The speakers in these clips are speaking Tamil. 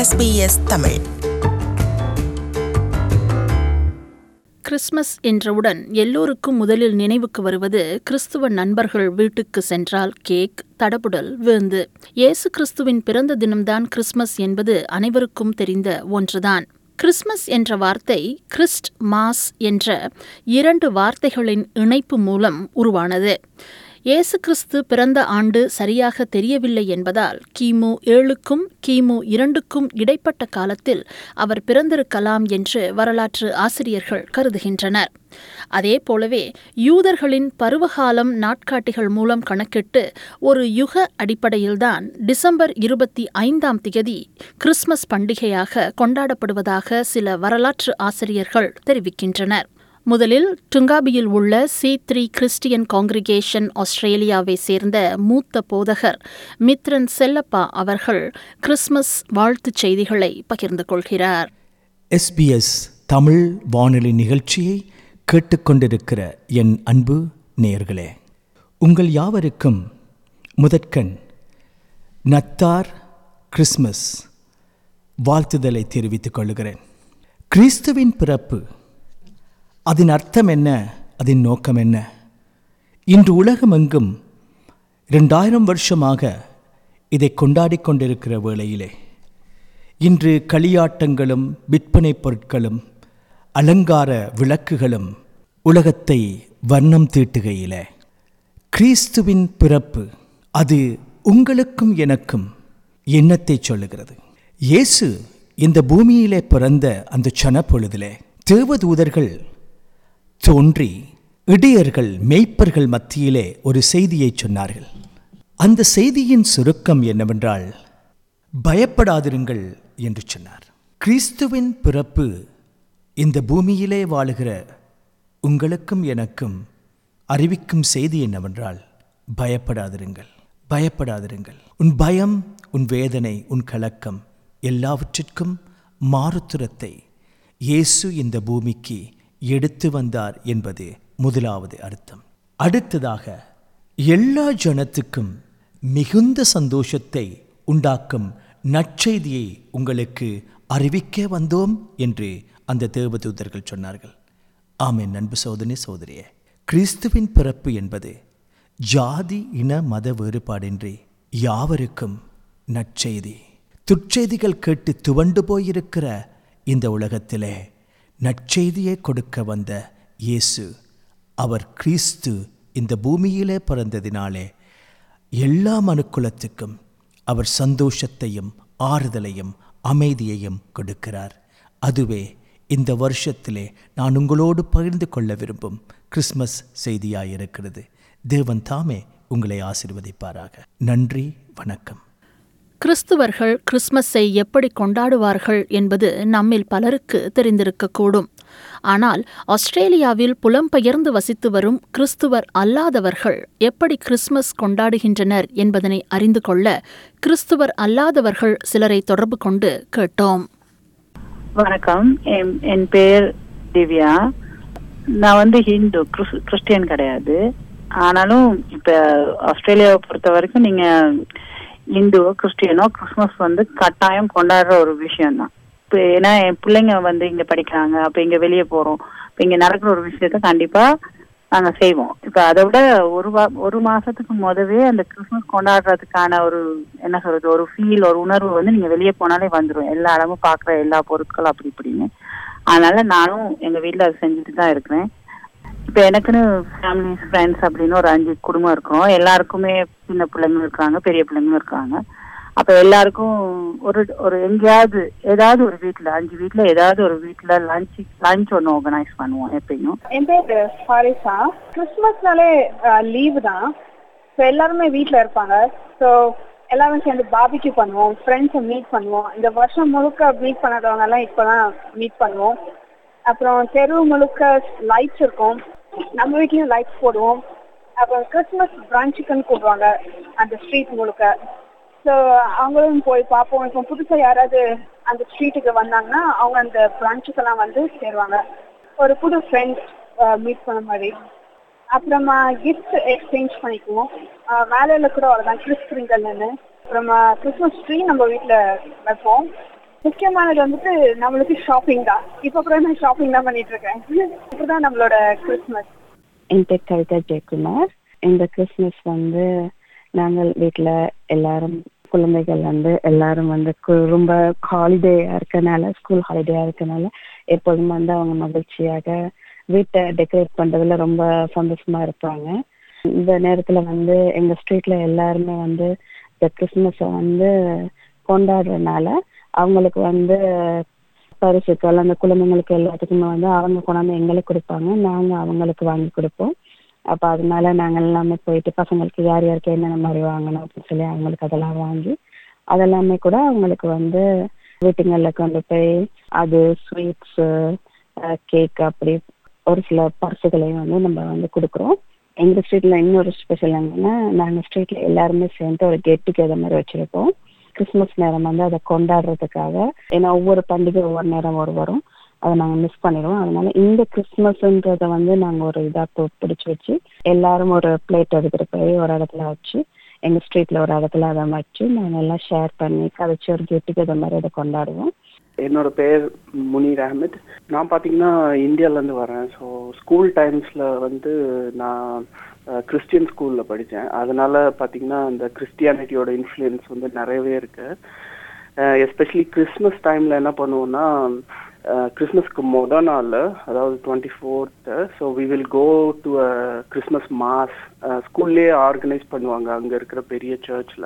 SBS தமிழ் கிறிஸ்மஸ் என்றவுடன் எல்லோருக்கும் முதலில் நினைவுக்கு வருவது கிறிஸ்துவ நண்பர்கள் வீட்டுக்கு சென்றால் கேக் தடபுடல் விருந்து இயேசு கிறிஸ்துவின் பிறந்த தினம்தான் கிறிஸ்மஸ் என்பது அனைவருக்கும் தெரிந்த ஒன்றுதான் கிறிஸ்மஸ் என்ற வார்த்தை கிறிஸ்ட் மாஸ் என்ற இரண்டு வார்த்தைகளின் இணைப்பு மூலம் உருவானது இயேசு கிறிஸ்து பிறந்த ஆண்டு சரியாக தெரியவில்லை என்பதால் கிமு ஏழுக்கும் கிமு இரண்டுக்கும் இடைப்பட்ட காலத்தில் அவர் பிறந்திருக்கலாம் என்று வரலாற்று ஆசிரியர்கள் கருதுகின்றனர் அதே போலவே யூதர்களின் பருவகாலம் நாட்காட்டிகள் மூலம் கணக்கிட்டு ஒரு யுக அடிப்படையில்தான் டிசம்பர் இருபத்தி ஐந்தாம் திகதி கிறிஸ்மஸ் பண்டிகையாக கொண்டாடப்படுவதாக சில வரலாற்று ஆசிரியர்கள் தெரிவிக்கின்றனர் முதலில் டுங்காபியில் உள்ள சி த்ரீ கிறிஸ்டியன் காங்கிரிகேஷன் ஆஸ்திரேலியாவை சேர்ந்த மூத்த போதகர் மித்ரன் செல்லப்பா அவர்கள் கிறிஸ்மஸ் வாழ்த்துச் செய்திகளை பகிர்ந்து கொள்கிறார் எஸ்பிஎஸ் தமிழ் வானொலி நிகழ்ச்சியை கேட்டுக்கொண்டிருக்கிற என் அன்பு நேயர்களே உங்கள் யாவருக்கும் முதற்கண் நத்தார் கிறிஸ்மஸ் வாழ்த்துதலை தெரிவித்துக் கொள்கிறேன் கிறிஸ்துவின் பிறப்பு அதன் அர்த்தம் என்ன அதன் நோக்கம் என்ன இன்று உலகமெங்கும் ரெண்டாயிரம் வருஷமாக இதை கொண்டாடிக் கொண்டிருக்கிற வேளையிலே இன்று களியாட்டங்களும் விற்பனை பொருட்களும் அலங்கார விளக்குகளும் உலகத்தை வர்ணம் தீட்டுகையில கிறிஸ்துவின் பிறப்பு அது உங்களுக்கும் எனக்கும் எண்ணத்தை சொல்லுகிறது இயேசு இந்த பூமியிலே பிறந்த அந்த சன பொழுதிலே தேவதூதர்கள் தோன்றி இடையர்கள் மெய்ப்பர்கள் மத்தியிலே ஒரு செய்தியை சொன்னார்கள் அந்த செய்தியின் சுருக்கம் என்னவென்றால் பயப்படாதிருங்கள் என்று சொன்னார் கிறிஸ்துவின் பிறப்பு இந்த பூமியிலே வாழுகிற உங்களுக்கும் எனக்கும் அறிவிக்கும் செய்தி என்னவென்றால் பயப்படாதிருங்கள் பயப்படாதிருங்கள் உன் பயம் உன் வேதனை உன் கலக்கம் எல்லாவற்றிற்கும் மாறுத்துரத்தை இயேசு இந்த பூமிக்கு எடுத்து வந்தார் என்பது முதலாவது அர்த்தம் அடுத்ததாக எல்லா ஜனத்துக்கும் மிகுந்த சந்தோஷத்தை உண்டாக்கும் நற்செய்தியை உங்களுக்கு அறிவிக்க வந்தோம் என்று அந்த தேவதூதர்கள் சொன்னார்கள் ஆமென் அன்பு சோதனை சோதரியே கிறிஸ்துவின் பிறப்பு என்பது ஜாதி இன மத வேறுபாடின்றி யாவருக்கும் நற்செய்தி துற்செய்திகள் கேட்டு துவண்டு போயிருக்கிற இந்த உலகத்திலே நற்செய்தியை கொடுக்க வந்த இயேசு அவர் கிறிஸ்து இந்த பூமியிலே பிறந்ததினாலே எல்லா மனுக்குலத்துக்கும் அவர் சந்தோஷத்தையும் ஆறுதலையும் அமைதியையும் கொடுக்கிறார் அதுவே இந்த வருஷத்திலே நான் உங்களோடு பகிர்ந்து கொள்ள விரும்பும் கிறிஸ்மஸ் செய்தியாயிருக்கிறது தேவன் தாமே உங்களை ஆசிர்வதிப்பாராக நன்றி வணக்கம் கிறிஸ்துவர்கள் கிறிஸ்மஸை எப்படி கொண்டாடுவார்கள் என்பது நம்மில் பலருக்கு தெரிந்திருக்கக்கூடும் ஆனால் ஆஸ்திரேலியாவில் புலம்பெயர்ந்து வசித்து வரும் கிறிஸ்துவர் அல்லாதவர்கள் எப்படி கிறிஸ்மஸ் கொண்டாடுகின்றனர் என்பதனை அறிந்து கொள்ள கிறிஸ்துவர் அல்லாதவர்கள் சிலரை தொடர்பு கொண்டு கேட்டோம் வணக்கம் என் என் பேர் திவ்யா நான் வந்து ஹிந்து கிறிஸ்- கிறிஸ்டியன் கிடையாது ஆனாலும் இப்ப ஆஸ்திரேலியாவை பொறுத்த வரைக்கும் நீங்க இந்துவோ கிறிஸ்டியனோ கிறிஸ்மஸ் வந்து கட்டாயம் கொண்டாடுற ஒரு விஷயம் தான் இப்போ ஏன்னா என் பிள்ளைங்க வந்து இங்க படிக்கிறாங்க அப்ப இங்க வெளியே போறோம் இப்ப இங்க நடக்கிற ஒரு விஷயத்த கண்டிப்பா நாங்க செய்வோம் இப்ப அதை விட ஒரு வா ஒரு மாசத்துக்கு முதவே அந்த கிறிஸ்மஸ் கொண்டாடுறதுக்கான ஒரு என்ன சொல்றது ஒரு ஃபீல் ஒரு உணர்வு வந்து நீங்க வெளியே போனாலே வந்துடும் எல்லா இடமும் பாக்குற எல்லா பொருட்களும் அப்படி இப்படின்னு அதனால நானும் எங்க வீட்ல அதை செஞ்சுட்டு தான் இருக்கிறேன் இப்ப எனக்குன்னு ஃபேமிலி ஃப்ரெண்ட்ஸ் அப்படின்னு ஒரு அஞ்சு குடும்பம் இருக்கிறோம் எல்லாருக்குமே சின்ன பிள்ளைங்களும் இருக்காங்க பெரிய பிள்ளைங்களும் இருக்காங்க அப்ப எல்லாருக்கும் ஒரு ஒரு எங்கேயாவது ஏதாவது ஒரு வீட்ல அஞ்சு வீட்ல ஏதாவது ஒரு வீட்ல லஞ்ச் லஞ்ச் ஒன்று ஆர்கனைஸ் பண்ணுவோம் எப்பயும் என் பேர் ஃபாரிஸா கிறிஸ்மஸ்னாலே லீவு தான் ஸோ எல்லாருமே வீட்டில் இருப்பாங்க ஸோ எல்லாருமே சேர்ந்து பாபிக்யூ பண்ணுவோம் ஃப்ரெண்ட்ஸை மீட் பண்ணுவோம் இந்த வருஷம் முழுக்க மீட் பண்ணாதவங்க எல்லாம் இப்போ தான் மீட் பண்ணுவோம் அப்புறம் தெரு முழுக்க லைட்ஸ் இருக்கும் நம்ம வீட்லேயும் லைட்ஸ் போடுவோம் அப்புறம் கிறிஸ்மஸ் பிரான்ச்சுக்குன்னு கூப்பிடுவாங்க அந்த ஸ்ட்ரீட் முழுக்க ஸோ அவங்களும் போய் பார்ப்போம் இப்போ புதுசாக யாராவது அந்த ஸ்ட்ரீட்டுக்கு வந்தாங்கன்னா அவங்க அந்த பிரான்ச்சுக்கெல்லாம் வந்து சேருவாங்க ஒரு புது ஃப்ரெண்ட் மீட் பண்ண மாதிரி அப்புறமா கிஃப்ட் எக்ஸ்சேஞ்ச் பண்ணிக்குவோம் அஹ் வேலையில கூட அவ்வளோதான் கிறிஸ் ஸ்ப்ரிங்கல்னு அப்புறமா கிறிஸ்மஸ் ட்ரீ நம்ம வீட்டில் வைப்போம் முக்கியமானது வந்துட்டு நம்மளுக்கு ஷாப்பிங் தான் இப்போ கூட நான் ஷாப்பிங் தான் பண்ணிட்டு இருக்கேன் இப்படிதான் நம்மளோட கிறிஸ்மஸ் என் பேர் கவிதா ஜெயக்குமார் இந்த கிறிஸ்மஸ் வந்து நாங்கள் வீட்டில் எல்லாரும் குழந்தைகள் வந்து எல்லாரும் வந்து கு- ரொம்ப ஹாலிடேயா இருக்கனால ஸ்கூல் ஹாலிடேயா இருக்கனால எப்போதும் வந்து அவங்க மகிழ்ச்சியாக வீட்டை டெக்கரேட் பண்றதுல ரொம்ப சந்தோஷமா இருப்பாங்க இந்த நேரத்துல வந்து எங்க ஸ்ட்ரீட்ல எல்லாருமே வந்து இந்த கிறிஸ்மஸை வந்து கொண்டாடுறதுனால அவங்களுக்கு வந்து பரிசுக்கள் அந்த குழந்தைங்களுக்கு எல்லாத்துக்குமே வந்து அவங்க கொண்டாந்து எங்களுக்கு கொடுப்பாங்க நாங்க அவங்களுக்கு வாங்கி கொடுப்போம் அப்ப அதனால நாங்க எல்லாமே போயிட்டு பசங்களுக்கு யார் யாருக்கு என்னென்ன மாதிரி வாங்கணும் அப்படின்னு சொல்லி அவங்களுக்கு அதெல்லாம் வாங்கி அதெல்லாமே கூட அவங்களுக்கு வந்து வீட்டுங்களில் கொண்டு போய் அது ஸ்வீட்ஸு கேக் அப்படி ஒரு சில பரிசுகளையும் வந்து நம்ம வந்து கொடுக்குறோம் எங்க ஸ்ட்ரீட்ல இன்னொரு ஸ்பெஷல் என்னன்னா நாங்க ஸ்ட்ரீட்ல எல்லாருமே சேர்ந்து ஒரு கெட் டுகெதர் மாதிரி வச்சிருப்போம் கிறிஸ்மஸ் நேரம் வந்து அதை கொண்டாடுறதுக்காக ஏன்னா ஒவ்வொரு பண்டிகை ஒவ்வொரு நேரம் ஒரு வரும் அதை நாங்க மிஸ் பண்ணிடுவோம் அதனால இந்த கிறிஸ்மஸ்ன்றத வந்து நாங்க ஒரு இதா பு- பிடிச்சு வச்சு எல்லாரும் ஒரு பிளேட் எடுத்துட்டு போய் ஒரு இடத்துல வச்சு எங்க ஸ்ட்ரீட்ல ஒரு இடத்துல அதை வச்சு நாங்க எல்லாம் ஷேர் பண்ணி கதைச்சு ஒரு கெட் டுகெதர் மாதிரி அதை கொண்டாடுவோம் என்னோட பேர் முனீர் அஹமத் நான் பார்த்தீங்கன்னா இந்தியாவிலேருந்து வரேன் ஸோ ஸ்கூல் டைம்ஸில் வந்து நான் கிறிஸ்டியன் ஸ்கூலில் படித்தேன் அதனால பார்த்தீங்கன்னா அந்த கிறிஸ்டியானிட்டியோட இன்ஃப்ளூயன்ஸ் வந்து நிறையவே இருக்கு எஸ்பெஷலி கிறிஸ்மஸ் டைமில் என்ன பண்ணுவோம்னா கிறிஸ்மஸ்க்கு முத நாள் அதாவது twenty fourth so we will go to a Christmas mass ஸ்கூல்லேயே ஆர்கனைஸ் பண்ணுவாங்க அங்கே இருக்கிற பெரிய சர்ச்சில்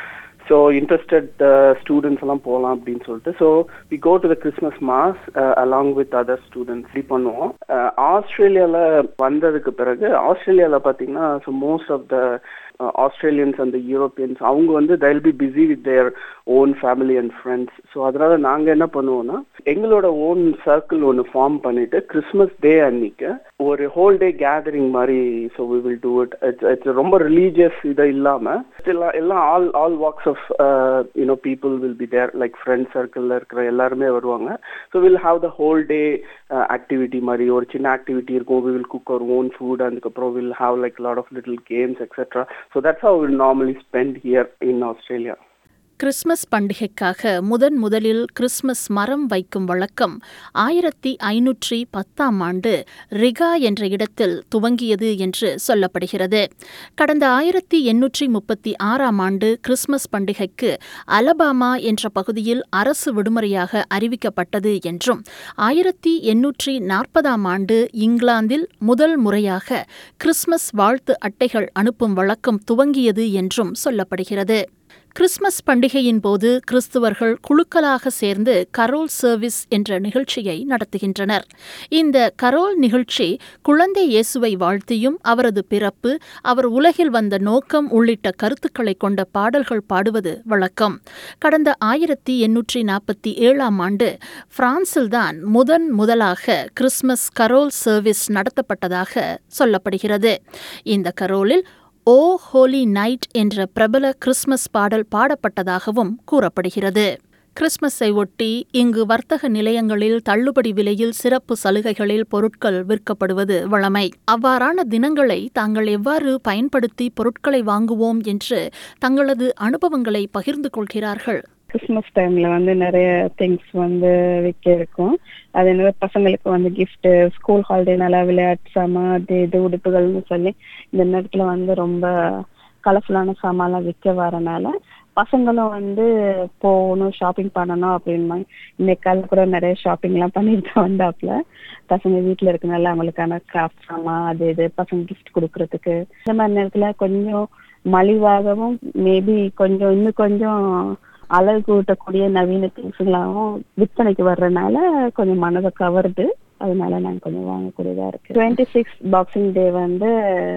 ஸோ இன்ட்ரெஸ்டட் ஸ்டூடெண்ட்ஸ் எல்லாம் போகலாம் அப்படின்னு சொல்லிட்டு so we go to the Christmas mass along with other students இப்படி பண்ணுவோம் ஆஸ்திரேலியாவில் வந்ததுக்கு பிறகு ஆஸ்திரேலியாவில் பார்த்தீங்கன்னா so most of the Australians அந்த யூரோப்பியன்ஸ் அவங்க வந்து they'll be busy with their own family and friends so அதனால நாங்கள் என்ன பண்ணுவோம்னா எங்களோட ஓன் சர்க்கிள் ஒன்று ஃபார்ம் பண்ணிட்டு கிறிஸ்மஸ் டே அன்னைக்கு ஒரு ஹோல் டே கேதரிங் மாதிரி so we will do it it's it's ரொம்ப ரிலீஜியஸ் இது இல்லாமல் எல்லாம் எல்லாம் all all walks of you know people will be there like friend சர்க்கிளில் இருக்கிற எல்லாருமே வருவாங்க so will have the whole day activity மாதிரி ஒரு சின்ன ஆக்டிவிட்டி இருக்கும் we will cook our own food அதுக்கப்புறம் will have like lot of little games etcetera so that's how will normally spend here in Australia Christmas பண்டிகைக்காக முதன் முதலில் கிறிஸ்மஸ் மரம் வைக்கும் வழக்கம் ஆயிரத்தி ஐநூற்றி பத்தாம் ஆண்டு ரிகா என்ற இடத்தில் துவங்கியது என்று சொல்லப்படுகிறது கடந்த ஆயிரத்தி எண்ணூற்றி முப்பத்தி ஆறாம் ஆண்டு கிறிஸ்மஸ் பண்டிகைக்கு அலபாமா என்ற பகுதியில் அரசு விடுமுறையாக அறிவிக்கப்பட்டது என்றும் ஆயிரத்தி எண்ணூற்றி நாற்பதாம் ஆண்டு இங்கிலாந்தில் முதல் முறையாக கிறிஸ்மஸ் வாழ்த்து அட்டைகள் அனுப்பும் வழக்கம் துவங்கியது என்றும் சொல்லப்படுகிறது கிறிஸ்மஸ் பண்டிகையின் போது கிறிஸ்துவர்கள் குழுக்களாக சேர்ந்து கரோல் சர்வீஸ் என்ற நிகழ்ச்சியை நடத்துகின்றனர் இந்த கரோல் நிகழ்ச்சி குழந்தை இயேசுவை வாழ்த்தியும் அவரது பிறப்பு அவர் உலகில் வந்த நோக்கம் உள்ளிட்ட கருத்துக்களை கொண்ட பாடல்கள் பாடுவது வழக்கம் கடந்த ஆயிரத்தி எண்ணூற்றி நாற்பத்தி ஏழாம் ஆண்டு பிரான்சில்தான் முதன் முதலாக கிறிஸ்மஸ் கரோல் சர்வீஸ் நடத்தப்பட்டதாக சொல்லப்படுகிறது இந்த கரோலில் ஓ ஹோலி நைட் என்ற பிரபல கிறிஸ்மஸ் பாடல் பாடப்பட்டதாகவும் கூறப்படுகிறது கிறிஸ்மஸை ஒட்டி இங்கு வர்த்தக நிலையங்களில் தள்ளுபடி விலையில் சிறப்பு சலுகைகளில் பொருட்கள் விற்கப்படுவது வழமை அவ்வாறான தினங்களை தாங்கள் எவ்வாறு பயன்படுத்தி பொருட்களை வாங்குவோம் என்று தங்களது அனுபவங்களை பகிர்ந்து கொள்கிறார்கள் கிறிஸ்மஸ் டைம்ல வந்து நிறைய திங்ஸ் வந்து விற்க இருக்கும் அது என்ன பசங்களுக்கு வந்து gift ஸ்கூல் ஹாலிடேனால விளையாட்டு சாமான் அது இது உடுப்புகள்னு சொல்லி இந்த நேரத்துல வந்து ரொம்ப கலர்ஃபுல்லான சாமான்லாம் விற்க வரனால பசங்களும் வந்து போகணும் ஷாப்பிங் பண்ணணும் அப்படின்னு இன்னைக்கு காலைல கூட நிறைய ஷாப்பிங் எல்லாம் பண்ணிட்டு தான் வந்தாப்புல பசங்க வீட்டுல இருக்கனால அவங்களுக்கான கிராஃப்ட் சாமான் அது இது பசங்க கிஃப்ட் கொடுக்கறதுக்கு இந்த மாதிரி நேரத்துல கொஞ்சம் மலிவாகவும் மேபி கொஞ்சம் இன்னும் கொஞ்சம் அழகு கூட்டக்கூடிய நவீன திங்ஸ்களாகவும் விற்பனைக்கு வர்றதுனால கொஞ்சம் மனதை கவருது அதனால நாங்க கொஞ்சம் வாங்கக்கூடியதா இருக்கு டுவெண்ட்டி சிக்ஸ் பாக்ஸிங் டே வந்து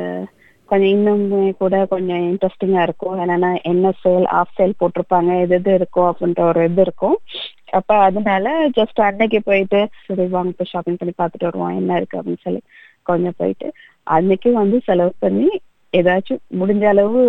கொஞ்சம் இன்னுமே கூட கொஞ்சம் இன்ட்ரெஸ்டிங்கா இருக்கும் என்னன்னா என்ன சேல் ஆஃப் சேல் போட்டிருப்பாங்க எது எது இருக்கும் அப்படின்ற ஒரு இது இருக்கும் அப்ப அதனால ஜஸ்ட் அன்னைக்கு போயிட்டு சரி வாங்க போய் ஷாப்பிங் பண்ணி பார்த்துட்டு வருவோம் என்ன இருக்கு அப்படின்னு சொல்லி கொஞ்சம் போயிட்டு அன்னைக்கு வந்து செலவு பண்ணி ஏதாச்சும் முடிஞ்ச அளவு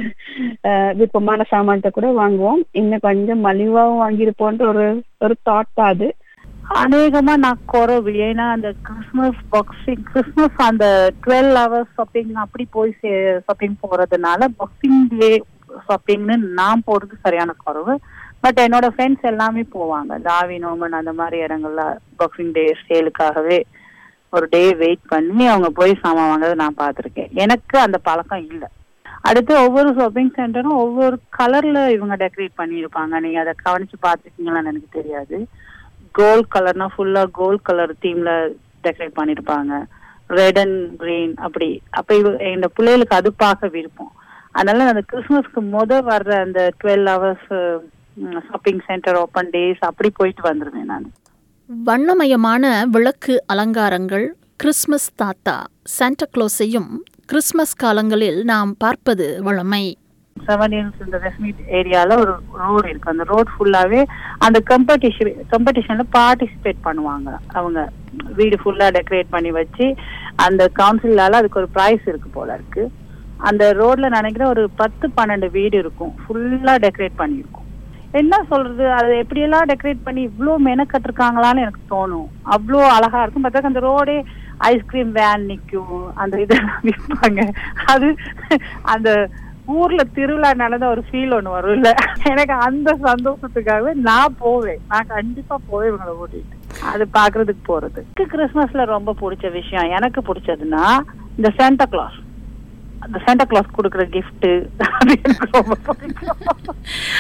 அஹ், விருப்பமான சாமான்கிட்ட கூட வாங்குவோம் இன்னும் கொஞ்சம் மலிவாவும் வாங்கியிருப்போன்ற ஒரு ஒரு தாட் தான் அது அநேகமா நான் குறவு ஏன்னா அந்த கிறிஸ்மஸ் பாக்ஸிங் கிறிஸ்மஸ் அந்த டுவெல் ஹவர்ஸ் ஷாப்பிங் அப்படி போய் ஷாப்பிங் போறதுனால பாக்ஸிங் டே ஷாப்பிங்னு நான் போறது சரியான குறவு பட் என்னோட ஃப்ரெண்ட்ஸ் எல்லாமே போவாங்க தாவி நோமன் அந்த மாதிரி இடங்கள்ல பாக்ஸிங் டே சேலுக்காகவே ஒரு டே வெயிட் பண்ணி அவங்க போய் சாமான் வாங்குறதை நான் பார்த்துருக்கேன் எனக்கு அந்த பழக்கம் இல்லை அடுத்து ஒவ்வொரு ஷாப்பிங் சென்டரும் ஒவ்வொரு கலர்ல இவங்க டெக்கரேட் பண்ணியிருப்பாங்க நீங்க அதை கவனிச்சு பார்த்துருக்கீங்களான்னு எனக்கு தெரியாது கோல்ட் கலர்னா ஃபுல்லா கோல்ட் கலர் தீம்ல டெக்கரேட் பண்ணியிருப்பாங்க ரெட் அண்ட் கிரீன் அப்படி அப்ப இவ இந்த பிள்ளைகளுக்கு அது பார்க்க விருப்பம் அதனால அந்த கிறிஸ்மஸ்க்கு முத வர்ற அந்த twelve hours shopping centre open days அப்படி போயிட்டு வந்துருவேன் நான் வண்ணமயமான விளக்கு அலங்காரங்கள் கிறிஸ்மஸ் தாத்தா சாண்டா கிளாஸையும் கிறிஸ்மஸ் காலங்களில் நாம் பார்ப்பது வழமை செவன் இயர்ஸ் இந்த வெஸ்ட்மீட் ஏரியால ஒரு ரோடு இருக்கு அந்த ரோட் ஃபுல்லாவே அந்த காம்படிஷன் காம்படிஷன்ல பார்ட்டிசிபேட் பண்ணுவாங்க அவங்க வீடு ஃபுல்லா டெக்கரேட் பண்ணி வச்சு அந்த கவுன்சிலால அதுக்கு ஒரு ப்ரைஸ் இருக்கு போல இருக்கு அந்த ரோட்ல நினைக்கிறேன் ஒரு பத்து பன்னெண்டு வீடு இருக்கும் ஃபுல்லா டெக்கரேட் பண்ணியிருக்கும் என்ன சொல்றது அது எப்படியெல்லாம் டெக்கரேட் பண்ணி இவ்ளோ மெனக்கட்டிருக்காங்களான்னு எனக்கு தோணும் அவ்வளோ அழகா இருக்கும் பார்த்தா அந்த ரோடே ஐஸ்கிரீம் வேன் நிக்கும் அந்த இதெல்லாம் விற்பாங்க அது அந்த ஊர்ல திருவிழா நடந்த ஒரு ஃபீல் ஒண்ணு வரும் இல்ல எனக்கு அந்த சந்தோஷத்துக்காகவே நான் போவேன் நான் கண்டிப்பா போவேன் இவங்களை கூட்டிட்டு அது பாக்குறதுக்கு போறது எனக்கு கிறிஸ்மஸ்ல ரொம்ப பிடிச்ச விஷயம் எனக்கு பிடிச்சதுன்னா இந்த சாண்டா கிளாஸ் அந்த சாண்டா கிளாஸ் கொடுக்குற கிஃப்ட் அது எனக்கு ரொம்ப பிடிக்கும்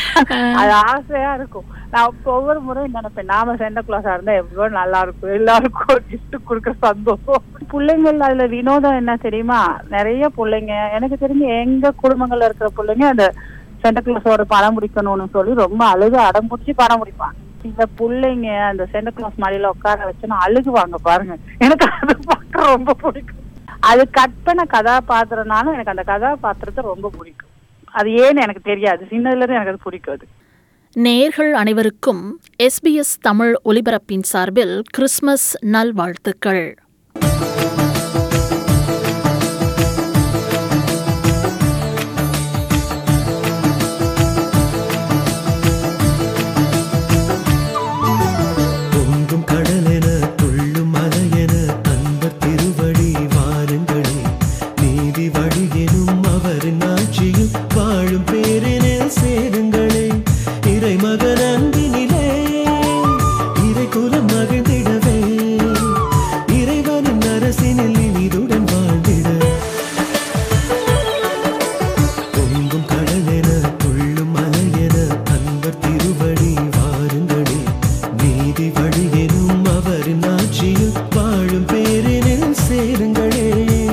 அது ஆசையா இருக்கும் நான் இப்ப ஒவ்வொரு முறையும் நினைப்பேன் நாம சாண்டா கிளாஸா இருந்தா எவ்வளவு நல்லா இருக்கும் எல்லாருக்கும் ஒரு கிஃப்ட் கொடுக்குற சந்தோஷம் பிள்ளைங்கள் அதுல வினோதம் என்ன தெரியுமா நிறைய பிள்ளைங்க எனக்கு தெரிஞ்சு எங்க குடும்பங்கள்ல இருக்கிற பிள்ளைங்க அந்த சென்டா கிளாஸோட படம் முடிக்கணும்னு சொல்லி ரொம்ப அழுகு அடம் பிடிச்சி படம் முடிப்பாங்க இந்த பிள்ளைங்க அந்த சென்டா கிளாஸ் மாடியில உட்கார வச்சுன்னா அழுகுவாங்க பாருங்க எனக்கு அது பார்க்க ரொம்ப பிடிக்கும் அது கட் பண்ண கதாபாத்திரனாலும் எனக்கு அந்த கதாபாத்திரத்தை ரொம்ப பிடிக்கும் அது ஏன்னு எனக்கு தெரியாது சின்னதுல இருந்து எனக்கு அது பிடிக்கும் அது நேர்கள் அனைவருக்கும் எஸ்பிஎஸ் தமிழ் ஒலிபரப்பின் சார்பில் கிறிஸ்மஸ் நல்வாழ்த்துக்கள் பொங்கும் கடலென துள்ளும் மலையென அன்பர் திருவடி வாருங்களே நீதி வழியெனும் அவரின் ஆட்சியில் வாழும் பேரினில் சேருங்களே இறைமகன் அன்பினிலே இறை குலம் மகிழ்ந்திடவே இறைவனின் அரசினில் இனிதுடன் வாழ்ந்திட பொங்கும் கடலென துள்ளும் மலையென அன்பர் திருவடி வாருங்களே நீதி வழியெனும் அவரின் ஆட்சியில் வாழும் பேரினில் சேருங்களே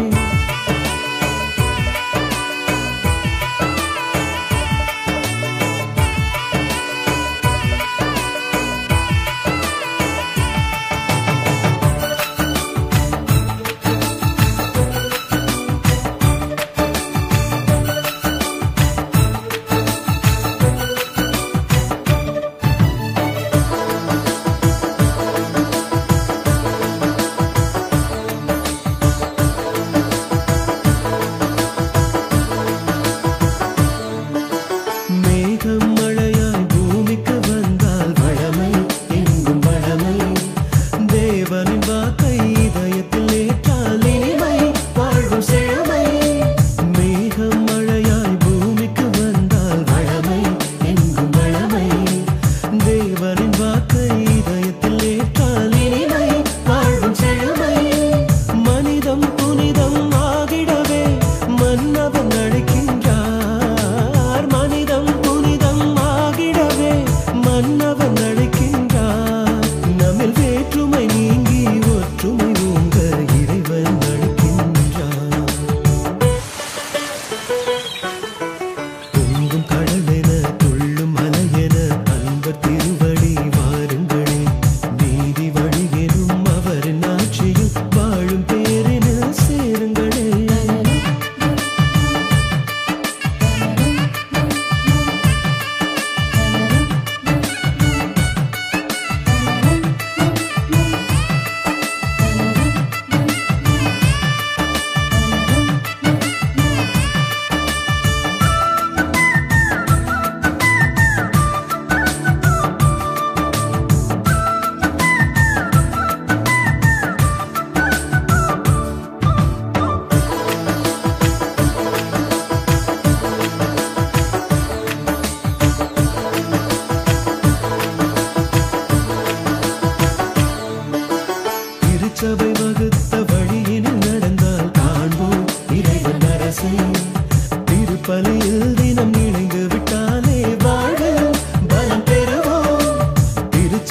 மேகம் மழையாய் பூமிக்கு வந்தால் வளமை எங்கும் வளமை தேவனின் வாக்கை இதயத்தில் ஏற்றால் இனிமை வாழ்வும் செழுமை மேகம் மழையாய் பூமிக்கு வந்தால் வளமை எங்கும் வளமை தேவனின் வாக்கை இதயத்தில் ஏற்றால் இனிமை வாழ்வும் செழுமை மனிதம் புனிதம் ஆகிடவே மன்னவன் அழைக்கின்றார் மனிதம் புனிதம் ஆகிடவே மன்னவன் அழைக்கின்றார் நம்மில் வேற்றுமை நீங்கி ஒற்றுமை ஓங்க இறைவன் அழைக்கின்றார் பொங்கும் கடலென துள்ளும் மலையென அன்பர் திருவடி வாருங்களே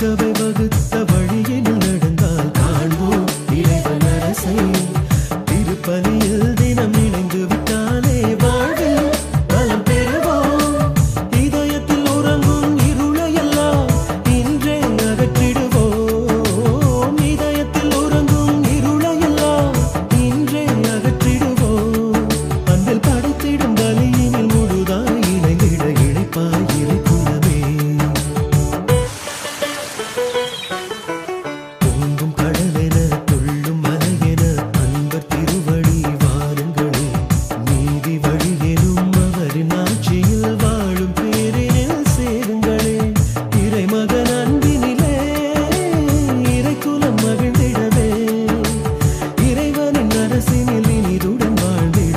திருச்சபை வகுத்த வழியில் நடந்தால் காண்போம் இறைவன் அரசை திருப்பலியில் தினம் இணைந்து விட்டாலே வாழ்வில் பலம் பெறுவோம் இதயத்தில் உறங்கும் இருளையெல்லாம் இன்றே அகற்றிடுவோம் இதயத்தில் உறங்கும் இருளையெல்லாம் இன்றே அகற்றிடுவோம் அன்பில் படைத்திடும் பலியினில் முழுதாய் இணைந்திட இழைப்பாய் இறைக்குலமே பொங்கும் கடலென துள்ளும் மலையென அன்பர் திருவடி வாருங்களே நீதி வழியெனும் அவரின் ஆட்சியில் வாழும் பேரினில் சேருங்களே இறைமகன் அன்பினிலே இறைக்குலம் மகிழ்ந்திடவே இறைவனின் அரசினில் இனிதுடன் வாழ்ந்திட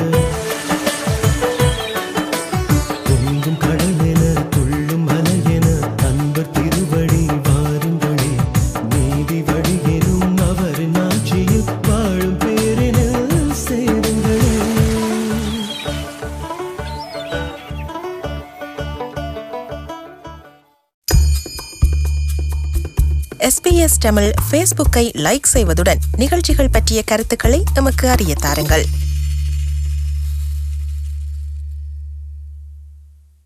பொங்கும் கடலென துள்ளும் மலையென அன்பர் திருவடி வாருங்களே நீதி வழியெனும் அவரின் ஆட்சியில் வாழும் பேரினில் சேருங்களே எஸ்பிஎஸ் தமிழ் ஃபேஸ்புக்கை லைக் செய்வதுடன் நிகழ்ச்சிகள் பற்றிய கருத்துக்களை எமக்கு அறிய தாருங்கள்